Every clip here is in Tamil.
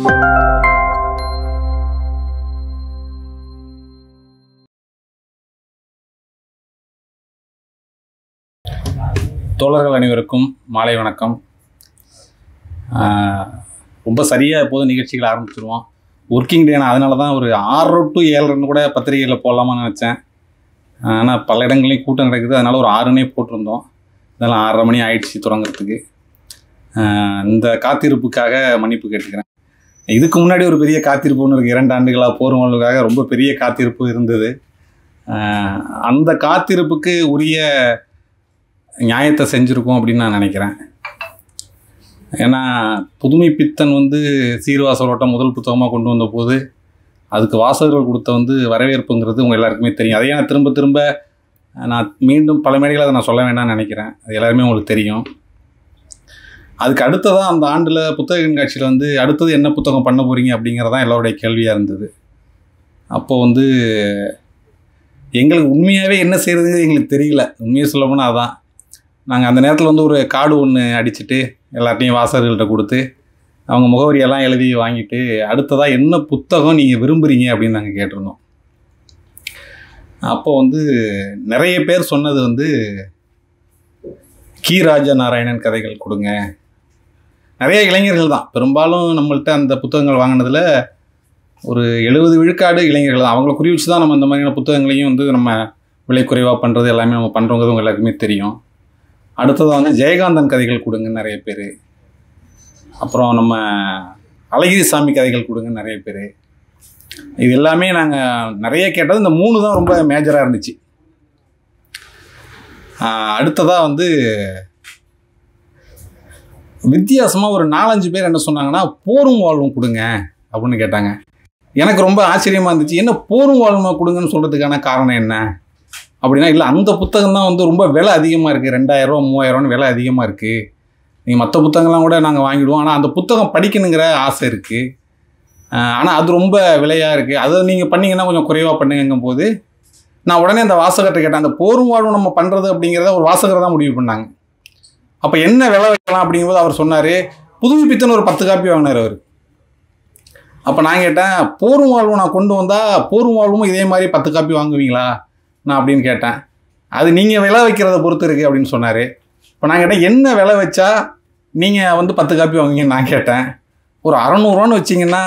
தோழர்கள் அனைவருக்கும் மாலை வணக்கம் ஆஹ் ரொம்ப சரியாக எப்போதும் நிகழ்ச்சிகள் ஆரம்பிச்சிருவோம் ஒர்க்கிங் டே நான் அதனால தான் ஒரு ஆறு டு ஏழரைன்னு கூட பத்திரிகையில் போடலாமான்னு நினச்சேன் ஆனால் பல இடங்களையும் கூட்டம் நடக்குது அதனால் ஒரு ஆறுனே போட்டிருந்தோம் இதெல்லாம் ஆறரை மணி ஆயிடுச்சு தொடங்குறதுக்கு ஆஹ் இந்த காத்திருப்புக்காக மன்னிப்பு கேட்டுக்கிறேன் இதுக்கு முன்னாடி ஒரு பெரிய காத்திருப்பு ஒன்று இருக்குது இரண்டு ஆண்டுகளாக போர்வங்களுக்காக ரொம்ப பெரிய காத்திருப்பு இருந்தது ஆஹ் அந்த காத்திருப்புக்கு உரிய நியாயத்தை செஞ்சுருக்கோம் அப்படின்னு நான் நினைக்கிறேன் ஏன்னா புதுமை பித்தன் வந்து சீர்வாசலோட்டம் முதல் புத்தகமாக கொண்டு வந்த போது அதுக்கு வாசகர்கள் கொடுத்த வந்து வரவேற்புங்கிறது உங்கள் எல்லாருக்குமே தெரியும் அதையே நான் திரும்ப திரும்ப நான் மீண்டும் பல மேடைகளை அதை நான் சொல்ல வேண்டாம்னு நினைக்கிறேன் அது எல்லாருமே உங்களுக்கு தெரியும் அதுக்கு அடுத்ததாக அந்த ஆண்டில் புத்தக கண்காட்சியில் வந்து அடுத்தது என்ன புத்தகம் பண்ண போகிறீங்க அப்படிங்கிறதான் எல்லோருடைய கேள்வியாக இருந்தது அப்போது வந்து எங்களுக்கு உண்மையாகவே என்ன செய்கிறது எங்களுக்கு தெரியல உண்மையை சொல்ல போனால் அதான் நாங்கள் அந்த நேரத்தில் வந்து ஒரு கார்டு ஒன்று அடிச்சுட்டு எல்லார்ட்டையும் வாசகர்கள்ட்ட கொடுத்து அவங்க முகவரியெல்லாம் எழுதி வாங்கிட்டு அடுத்ததாக என்ன புத்தகம் நீங்கள் விரும்புகிறீங்க அப்படின்னு நாங்கள் கேட்டிருந்தோம் அப்போ வந்து நிறைய பேர் சொன்னது வந்து கி ராஜா நாராயணன் கதைகள் கொடுங்க நிறைய இளைஞர்கள் தான் பெரும்பாலும் நம்மள்ட்ட அந்த புத்தகங்கள் வாங்கினதில் ஒரு எழுபது விழுக்காடு இளைஞர்கள் தான் அவங்கள குறி வச்சு தான் நம்ம இந்த மாதிரியான புத்தகங்களையும் வந்து நம்ம விலை குறைவாக பண்ணுறது எல்லாமே நம்ம பண்ணுறோங்கிறது உங்க எல்லாருக்குமே தெரியும் அடுத்ததாக வந்து ஜெயகாந்தன் கதைகள் கொடுங்க நிறைய பேர் அப்புறம் நம்ம அழகிரி சாமி கதைகள் கொடுங்க நிறைய பேர் இது எல்லாமே நாங்கள் நிறைய கேட்டது இந்த மூணு தான் ரொம்ப மேஜராக இருந்துச்சு அடுத்ததாக வந்து வித்தியாசமாக ஒரு நாலஞ்சு பேர் என்ன சொன்னாங்கன்னா போரும் வாழ்வும் கொடுங்க அப்படின்னு கேட்டாங்க எனக்கு ரொம்ப ஆச்சரியமாக இருந்துச்சு என்ன போரும் வாழ்வுமா கொடுங்கன்னு சொல்கிறதுக்கான காரணம் என்ன அப்படின்னா இல்லை அந்த புத்தகம் தான் வந்து ரொம்ப விலை அதிகமாக இருக்குது ரெண்டாயிரரூவா மூவாயிரரூவான்னு விலை அதிகமாக இருக்குது நீங்கள் மற்ற புத்தகங்கள்லாம் கூட நாங்கள் வாங்கிடுவோம் ஆனால் அந்த புத்தகம் படிக்கணுங்கிற ஆசை இருக்குது ஆனால் அது ரொம்ப விலையாக இருக்குது அதை நீங்கள் பண்ணீங்கன்னா கொஞ்சம் குறைவாக பண்ணுங்கும் போது நான் உடனே அந்த வாசகர்கிட்ட கேட்டேன் அந்த போரும் வாழ்வும் நம்ம பண்ணுறது அப்படிங்கிறத ஒரு வாசகர் தான் முடிவு பண்ணாங்க அப்போ என்ன விலை வைக்கலாம் அப்படிங்கும்போது அவர் சொன்னார் புதுமை பித்தன் ஒரு பத்து காப்பி வாங்கினார் அவர் அப்போ நான் கேட்டேன் போரும் வாழ்வும் நான் கொண்டு வந்தால் போரும் வாழ்வும் இதே மாதிரி பத்து காப்பி வாங்குவீங்களா நான் அப்படின்னு கேட்டேன் அது நீங்கள் விலை வைக்கிறத பொறுத்து இருக்குது அப்படின்னு சொன்னார் இப்போ நான் கேட்டேன் என்ன விலை வச்சா நீங்கள் வந்து பத்து காப்பி வாங்குவீங்கன்னு நான் கேட்டேன் ஒரு அறநூறுவான்னு வச்சிங்கன்னா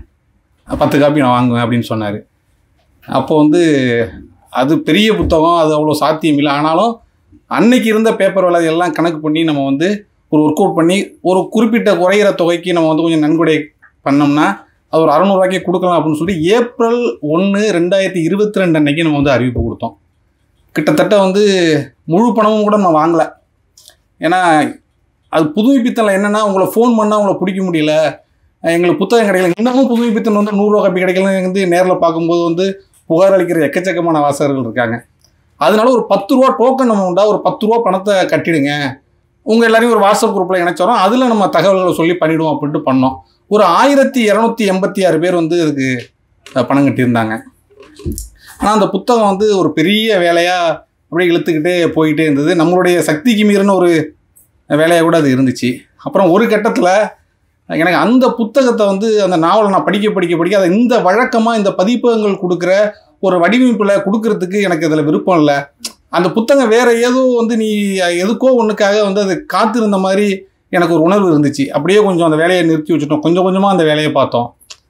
பத்து காப்பி நான் வாங்குவேன் அப்படின்னு சொன்னார் அப்போ வந்து அது பெரிய புத்தகம் அது அவ்வளோ சாத்தியம் இல்லை ஆனாலும் அன்னைக்கு இருந்த பேப்பர் விலை எல்லாம் கணக்கு பண்ணி நம்ம வந்து ஒரு ஒர்க் அவுட் பண்ணி ஒரு குறிப்பிட்ட குறையிற தொகைக்கு நம்ம வந்து கொஞ்சம் நன்கொடை பண்ணோம்னா அது ஒரு அறநூறுவாய்க்கே கொடுக்கலாம் அப்படின்னு சொல்லி ஏப்ரல் ஒன்று ரெண்டாயிரத்தி இருபத்தி ரெண்டு அன்னைக்கு நம்ம வந்து அறிவிப்பு கொடுத்தோம் கிட்டத்தட்ட வந்து முழு பணமும் கூட நம்ம வாங்கலை ஏன்னா அது புதுமைப்பித்தனில் என்னென்னா உங்களை ஃபோன் பண்ணால் உங்களை பிடிக்க முடியல எங்களுக்கு புத்தகம் கிடைக்கல இன்னமும் புதுமைப்பித்தன் வந்து நூறுரூவா காப்பி கிடைக்கலன்னு வந்து நேரில் பார்க்கும்போது வந்து புகார் அளிக்கிற எக்கச்சக்கமான வாசகர்கள் இருக்காங்க அதனால ஒரு பத்து ரூபா டோக்கன் நம்ம உண்டா ஒரு பத்து ரூபா பணத்தை கட்டிடுங்க உங்கள் எல்லாரையும் ஒரு வாட்ஸ்அப் குரூப்பில் இணைச்சோம் அதில் நம்ம தகவல்களை சொல்லி பண்ணிவிடுவோம் அப்படின்ட்டு பண்ணோம் ஒரு ஆயிரத்தி இரநூத்தி எண்பத்தி ஆறு பேர் வந்து அதுக்கு பணம் கட்டியிருந்தாங்க ஆனால் அந்த புத்தகம் வந்து ஒரு பெரிய வேலையாக அப்படியே இழுத்துக்கிட்டே போயிட்டே இருந்தது நம்மளுடைய சக்திக்கு மீறின ஒரு வேலையாக கூட அது இருந்துச்சு அப்புறம் ஒரு கட்டத்தில் எனக்கு அந்த புத்தகத்தை வந்து அந்த நாவலை நான் படிக்க படிக்க படிக்க அதை இந்த வழக்கமாக இந்த பதிப்பகங்கள் கொடுக்குற ஒரு வடிவமைப்பில் கொடுக்கறதுக்கு எனக்கு அதில் விருப்பம் இல்லை அந்த புத்தகம் வேற ஏதோ வந்து நீ எதுக்கோ ஒன்றுக்காக வந்து அது காத்திருந்த மாதிரி எனக்கு ஒரு உணர்வு இருந்துச்சு அப்படியே கொஞ்சம் அந்த வேலையை நிறுத்தி வச்சுட்டோம் கொஞ்சம் கொஞ்சமாக அந்த வேலையை பார்த்தோம்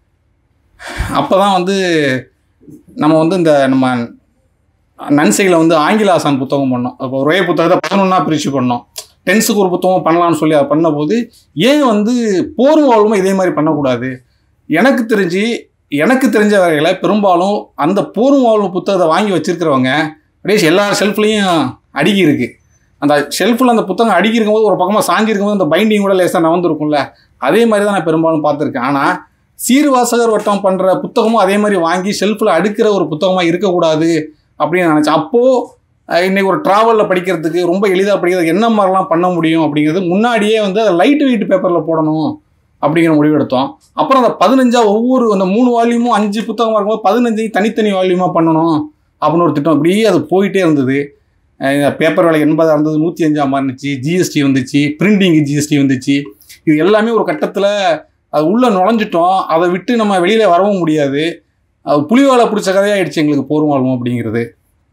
அப்போ தான் வந்து நம்ம வந்து இந்த நம்ம நன்சையில் வந்து ஆங்கில ஆசான் புத்தகம் பண்ணோம் அப்போ ஒரே புத்தகத்தை பதினொன்றா பிரித்து பண்ணோம் டென்ஸுக்கு ஒரு புத்தகம் பண்ணலாம்னு சொல்லி அதை பண்ணும்போது ஏன் வந்து போரும் வாழ்வுமே இதே மாதிரி பண்ணக்கூடாது எனக்கு தெரிஞ்சு எனக்கு தெரிஞ்ச வகையில் பெரும்பாலும் அந்த போரும் வாழ்வு புத்தகத்தை வாங்கி வச்சிருக்கிறவங்க அப்படியே எல்லா ஷெல்ஃப்லேயும் அடுக்கி இருக்கு அந்த ஷெல்ஃபில் அந்த புத்தகம் அடுக்கி இருக்கும்போது ஒரு பக்கமாக சாஞ்சி இருக்கும்போது அந்த பைண்டிங் கூட லேசாக நவந்துருக்கும்ல அதே மாதிரி தான் நான் பெரும்பாலும் பார்த்துருக்கேன் ஆனால் சீர்வாசகர் வட்டம் பண்ணுற புத்தகமும் அதே மாதிரி வாங்கி ஷெல்ஃபில் அடுக்கிற ஒரு புத்தகமாக இருக்கக்கூடாது அப்படின்னு நினச்சேன் அப்போது இன்றைக்கி ஒரு ட்ராவலில் படிக்கிறதுக்கு ரொம்ப எளிதாக படிக்கிறதுக்கு என்ன மாதிரிலாம் பண்ண முடியும் அப்படிங்கிறது முன்னாடியே வந்து அதை லைட் வெயிட் பேப்பரில் போடணும் அப்படிங்கிற முடிவு எடுத்தோம் அப்புறம் அந்த பதினஞ்சா ஒவ்வொரு அந்த மூணு வால்யூமும் அஞ்சு புத்தகமாக இருக்கும்போது பதினஞ்சையும் தனித்தனி வால்யூமாக பண்ணணும் அப்படின்னு ஒரு திட்டம் அப்படியே அது போயிட்டே இருந்தது பேப்பர் விலை எண்பதாக இருந்தது நூற்றி அஞ்சாக மாறினுச்சு ஜிஎஸ்டி வந்துச்சு பிரிண்டிங்கு ஜிஎஸ்டி வந்துச்சு இது எல்லாமே ஒரு கட்டத்தில் அது உள்ளே நுழைஞ்சிட்டோம் அதை விட்டு நம்ம வெளியில் வரவும் முடியாது அது புலிவாலை பிடிச்ச கதையாயிடுச்சு எங்களுக்கு போரும் வாழ்வோம் அப்படிங்கிறது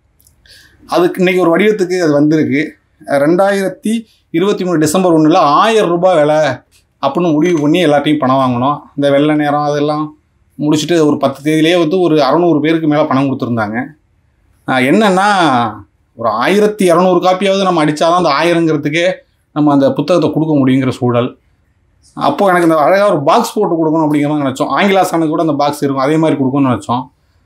அதுக்கு இன்னைக்கு ஒரு வடிவத்துக்கு அது வந்திருக்கு ரெண்டாயிரத்தி இருபத்தி மூணு டிசம்பர் ஒன்றில் ஆயிரம் ரூபாய் விலை அப்படின்னு முடிவு பண்ணி எல்லாத்தையும் பணம் வாங்கினோம் இந்த வெள்ளை நேரம் அதெல்லாம் முடிச்சுட்டு ஒரு பத்து தேதியிலேயே வந்து ஒரு அறநூறு பேருக்கு மேலே பணம் கொடுத்துருந்தாங்க ஆஹ் என்னன்னா ஒரு ஆயிரத்தி இரநூறு காப்பியாவது நம்ம அடித்தாதான் அந்த ஆயிரங்கிறதுக்கே நம்ம அந்த புத்தகத்தை கொடுக்க முடியுங்கிற சூழல் அப்போது எனக்கு இந்த அழகாக ஒரு பாக்ஸ் போட்டு கொடுக்கணும் அப்படிங்கிற மாதிரி நினச்சோம் ஆங்கிலாசானுக்கு கூட அந்த பாக்ஸ் இருக்கும் அதே மாதிரி கொடுக்கணும்னு நினச்சோம்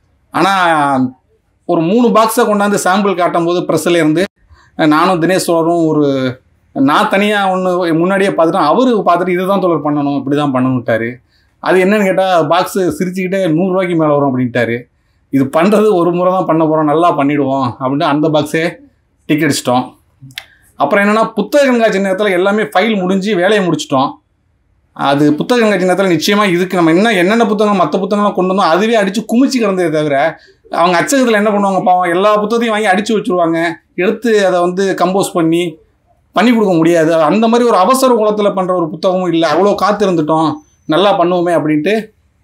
ஆனால் ஒரு மூணு பாக்ஸை கொண்டாந்து சாம்பிள் காட்டும் போது ப்ரெஸ்ஸில் இருந்து நானும் தினேஷ் சோழரும் ஒரு நான் தனியாக ஒன்று முன்னாடியே பார்த்துட்டேன் அவரு பார்த்துட்டு இதுதான் தொடர் பண்ணணும் இப்படி தான் பண்ணணுன்ட்டாரு அது என்னன்னு கேட்டால் பாக்ஸு சிரிச்சுக்கிட்டே நூறுரூவாய்க்கு மேலே வரும் அப்படின்ட்டாரு இது பண்ணுறது ஒரு முறை தான் பண்ண போகிறோம் நல்லா பண்ணிவிடுவோம் அப்படின்ட்டு அந்த பாக்ஸே டிக்கெட் அடிச்சிட்டோம் அப்புறம் என்னென்னா புத்தக கண்காட்சி நேரத்தில் எல்லாமே ஃபைல் முடிஞ்சு வேலையை முடிச்சிட்டோம் அது புத்தக கண்காட்சி நேரத்தில் நிச்சயமாக இதுக்கு நம்ம என்ன என்னென்ன புத்தகம் மற்ற புத்தகம்லாம் கொண்டு வந்தோம் அதுவே அடித்து குமிச்சு கிடந்ததே தவிர அவங்க அச்சகத்தில் என்ன பண்ணுவாங்க பாவம் எல்லா புத்தகத்தையும் வாங்கி அடித்து வச்சுருவாங்க எடுத்து அதை வந்து கம்போஸ் பண்ணி பண்ணி கொடுக்க முடியாது அந்த மாதிரி ஒரு அவசர குலத்தில் பண்ணுற ஒரு புத்தகமும் இல்லை அவ்வளோ காத்து இருந்துட்டோம் நல்லா பண்ணுவோமே அப்படின்ட்டு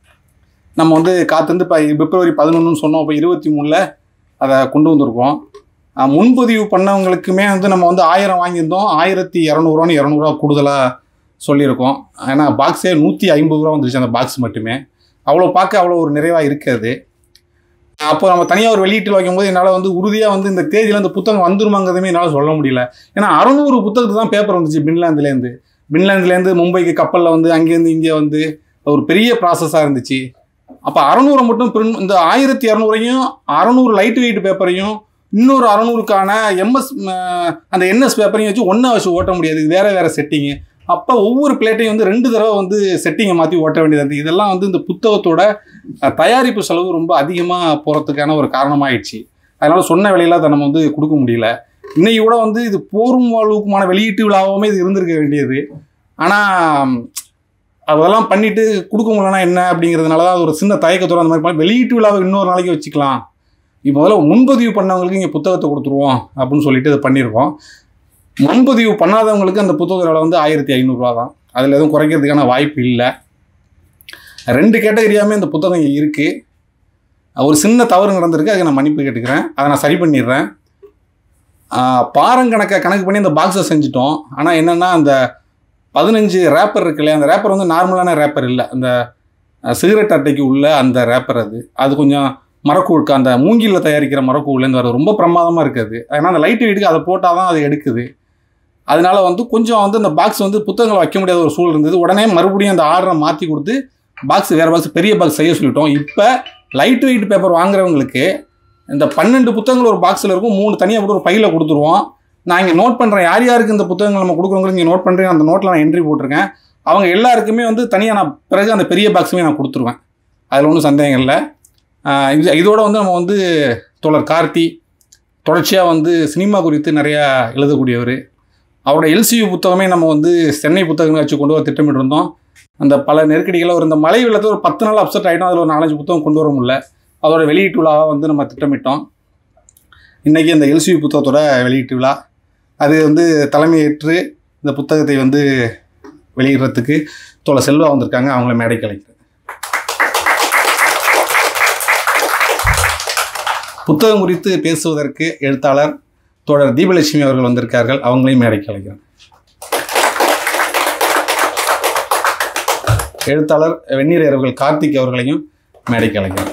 நம்ம வந்து காத்திருந்து இப்போ பிப்ரவரி பதினொன்றுன்னு சொன்னோம் இப்போ இருபத்தி மூணில் அதை கொண்டு வந்திருக்கோம் அஹ் முன்பதிவு பண்ணவங்களுக்குமே வந்து நம்ம வந்து ஆயிரம் வாங்கியிருந்தோம் ஆயிரத்தி இரநூறுவான்னு இரநூறுவா கூடுதலாக சொல்லியிருக்கோம் ஏன்னா பாக்ஸே நூற்றி ஐம்பது ரூபா வந்துருச்சு அந்த பாக்ஸ் மட்டுமே அவ்வளோ பார்க்க அவ்வளோ ஒரு நிறைவாக இருக்காது அப்போ நம்ம தனியாக ஒரு வெளியீட்டில் வைக்கும்போது என்னால் வந்து உறுதியாக வந்து இந்த தேதியில் இந்த புத்தகம் வந்துருமாங்கிறதுமே என்னால் சொல்ல முடியல ஏன்னா அறநூறு புத்தகத்துக்கு தான் பேப்பர் வந்துச்சு பின்லாந்துலேருந்து பின்லாந்துலேருந்து மும்பைக்கு கப்பலில் வந்து அங்கேருந்து இங்கே வந்து ஒரு பெரிய ப்ராசஸாக இருந்துச்சு அப்போ அறநூறை மட்டும் பிரிண்ட் இந்த ஆயிரத்தி இரநூறையும் அறநூறு லைட் வெயிட் பேப்பரையும் இன்னொரு அறநூறுக்கான எம்எஸ் அந்த என்எஸ் பேப்பரையும் வச்சு ஒன்றா வச்சு ஓட்ட முடியாது இது வேறு வேறு செட்டிங்கு அப்போ ஒவ்வொரு பிளேட்டையும் வந்து ரெண்டு தடவை வந்து செட்டிங்கை மாற்றி ஓட்ட வேண்டியது இருந்தது இதெல்லாம் வந்து இந்த புத்தகத்தோட அஹ், தயாரிப்பு செலவு ரொம்ப அதிகமாக போகிறதுக்கான ஒரு காரணமாயிடுச்சு அதனால் சொன்ன விலையில அதை நம்ம வந்து கொடுக்க முடியல இன்னைக்கு கூட வந்து இது போரும் வாழ்வுக்குமான வெளியீட்டு விழாவாகவே இது இருந்திருக்க வேண்டியது ஆனால் அதெல்லாம் பண்ணிட்டு கொடுக்க முடியலன்னா என்ன அப்படிங்கிறதுனால தான் அது ஒரு சின்ன தயக்கத்தோட அந்த மாதிரி பண்ணி வெளியீட்டு விழாவை இன்னொரு நாளைக்கு வச்சுக்கலாம் இப்போ முதல்ல முன்பதிவு பண்ணவங்களுக்கு இங்கே புத்தகத்தை கொடுத்துருவோம் அப்படின்னு சொல்லிட்டு இதை பண்ணியிருக்கோம் முன்பதிவு பண்ணாதவங்களுக்கு அந்த புத்தகத்தோட வந்து ஆயிரத்தி ஐநூறுரூவா தான் அதில் எதுவும் குறைக்கிறதுக்கான வாய்ப்பு இல்லை ரெண்டு கேட்டகரியாமே இந்த புத்தகம் இங்கே இருக்குது ஒரு சின்ன தவறு நடந்திருக்கு அதுக்கு நான் மன்னிப்பு கேட்டுக்கிறேன் அதை நான் சரி பண்ணிடுறேன் ஆஹ் பாரங்கணக்கை கணக்கு பண்ணி இந்த பாக்ஸை செஞ்சுட்டோம் ஆனால் என்னென்னா அந்த பதினஞ்சு ரேப்பர் இருக்கு இல்லையா அந்த ரேப்பர் வந்து நார்மலான ரேப்பர் இல்லை அந்த அஹ், சிகரெட் அட்டைக்கு உள்ள அந்த ரேப்பர் அது அது கொஞ்சம் மரக்கூழுக்கு அந்த மூங்கிலில் தயாரிக்கிற மரக்கூழ்லேருந்து வர்றது ரொம்ப பிரமாதமாக இருக்குது ஏன்னா அந்த லைட் வெயிட்டுக்கு அதை போட்டால் தான் அது எடுக்குது அதனால வந்து கொஞ்சம் வந்து அந்த பாக்ஸ் வந்து புத்தகங்களை வைக்க முடியாத ஒரு சூழல் இருந்தது உடனே மறுபடியும் அந்த ஆர்டரை மாற்றி கொடுத்து பாக்ஸ் வேறு பாக்ஸ் பெரிய பாக்ஸ் செய்ய சொல்லிட்டோம் இப்போ லைட் வெயிட் பேப்பர் வாங்குறவங்களுக்கு இந்த பன்னெண்டு புத்தகங்கள் ஒரு பாக்ஸில் இருக்கும் மூணு தனியாக போட்டு ஒரு பையில் கொடுத்துருவோம் நான் இங்கே நோட் பண்ணுறேன் யார் யாருக்கு இந்த புத்தகங்கள் நம்ம கொடுக்குறவங்களுக்கு இங்கே நோட் பண்ணுறேன் அந்த நோட்டில் நான் என்ட்ரி போட்டிருக்கேன் அவங்க எல்லாருக்குமே வந்து தனியாக நான் பிறகு அந்த பெரிய பாக்ஸுமே நான் கொடுத்துருவேன் அதில் ஒன்றும் சந்தேகம் இல்லை ஆஹ் இது இதோட வந்து நம்ம வந்து தோழர் கார்த்தி தொடர்ச்சியாக வந்து சினிமா குறித்து நிறையா எழுதக்கூடியவர் அவரோட எல்சியு புத்தகமே நம்ம வந்து சென்னை புத்தகம் வச்சு கொண்டு வர திட்டமிட்டு இருந்தோம் அந்த பல நெருக்கடிகளை ஒரு இந்த மழை வெள்ளத்தில் ஒரு பத்து நாள் அப்செட் ஆகிட்டோம் அதில் ஒரு நாலஞ்சு புத்தகம் கொண்டு வர முடியல அதோட வெளியீட்டு விழாவை வந்து நம்ம திட்டமிட்டோம் இன்றைக்கி இந்த எல்சியு புத்தகத்தோட வெளியீட்டு விழா அது வந்து தலைமையேற்று இந்த புத்தகத்தை வந்து வெளியிடுறதுக்கு தோழர் செல்வா வந்திருக்காங்க அவங்கள மேடைக்கு அழைக்கிறேன் புத்தகம் குறித்து பேசுவதற்கு எழுத்தாளர் தோழர் தீபலட்சுமி அவர்கள் வந்திருக்கார்கள் அவங்களையும் மேடைக்கு அழைக்கிறேன் எழுத்தாளர் வெந்நீர் அவர்கள் கார்த்திக் அவர்களையும் மேடைக்கு அழைக்கிறேன்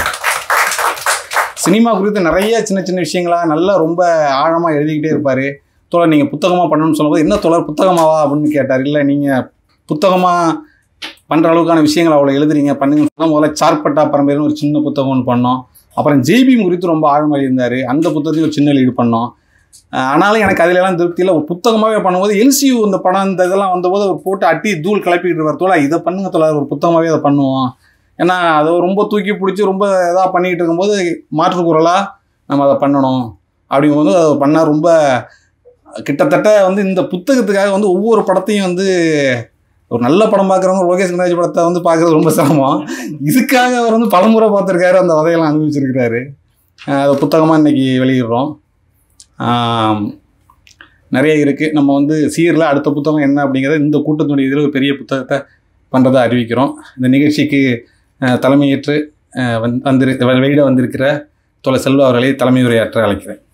சினிமா குறித்து நிறைய சின்ன சின்ன விஷயங்களா நல்லா ரொம்ப ஆழமாக எழுதிக்கிட்டே இருப்பார் தோழர் நீங்கள் புத்தகமாக பண்ணணும்னு சொல்லும்போது என்ன தோழர் புத்தகமாவா அப்படின்னு கேட்டார் இல்லை நீங்கள் புத்தகமாக பண்ணுற அளவுக்கான விஷயங்கள் அவ்வளோ எழுதுறீங்க பண்ணுங்கன்னு சொன்னால் முதல்ல சார்பட்டா பரம்பரைன்னு ஒரு சின்ன புத்தகம் ஒன்று பண்ணோம் அப்புறம் ஜேபிஎம் குறித்து ரொம்ப ஆழமாக இருந்தார் அந்த புத்தகத்தையும் ஒரு சின்ன லீடு பண்ணோம் அஹ் ஆனாலும் எனக்கு அதுல எல்லாம் திருப்தி இல்லை ஒரு புத்தகமாகவே பண்ணும்போது எல்சியூ இந்த படம் இந்த இதெல்லாம் வந்தபோது அவர் போட்டு அட்டி தூள் கிளப்பிட்டு இருப்பார் தோழா இதை பண்ணுங்க தோழா ஒரு புத்தகமாகவே அதை பண்ணுவோம் ஏன்னா அதை ரொம்ப தூக்கி பிடிச்சி ரொம்ப இதாக பண்ணிக்கிட்டு இருக்கும்போது மாற்றுக்குரலாக நம்ம அதை பண்ணணும் அப்படிங்கும்போது அதை பண்ணால் ரொம்ப கிட்டத்தட்ட வந்து இந்த புத்தகத்துக்காக வந்து ஒவ்வொரு படத்தையும் வந்து ஒரு நல்ல படம் பார்க்குறவங்க லோகேஷ் கனராஜ் படத்தை வந்து பார்க்குறது ரொம்ப சிரமம் இதுக்காக அவர் வந்து பலமுறை பார்த்துருக்காரு அந்த வதையெல்லாம் அனுபவிச்சிருக்கிறாரு அஹ் அதை புத்தகமாக இன்னைக்கு வெளியிடுறோம் ஆம், நிறைய இருக்குது நம்ம வந்து சீரில் அடுத்த புத்தகம் என்ன அப்படிங்கிறத இந்த கூட்டத்தினுடைய இதில் ஒரு பெரிய புத்தகத்தை பண்ணுறதா அறிவிக்கிறோம் இந்த நிகழ்ச்சிக்கு அஹ், தலைமையேற்று அஹ், வந்து வந்திரு வெளியிட வந்திருக்கிற தோழர் செல்வா அவர்களை தலைமை உரையாற்ற அழைக்கிறேன்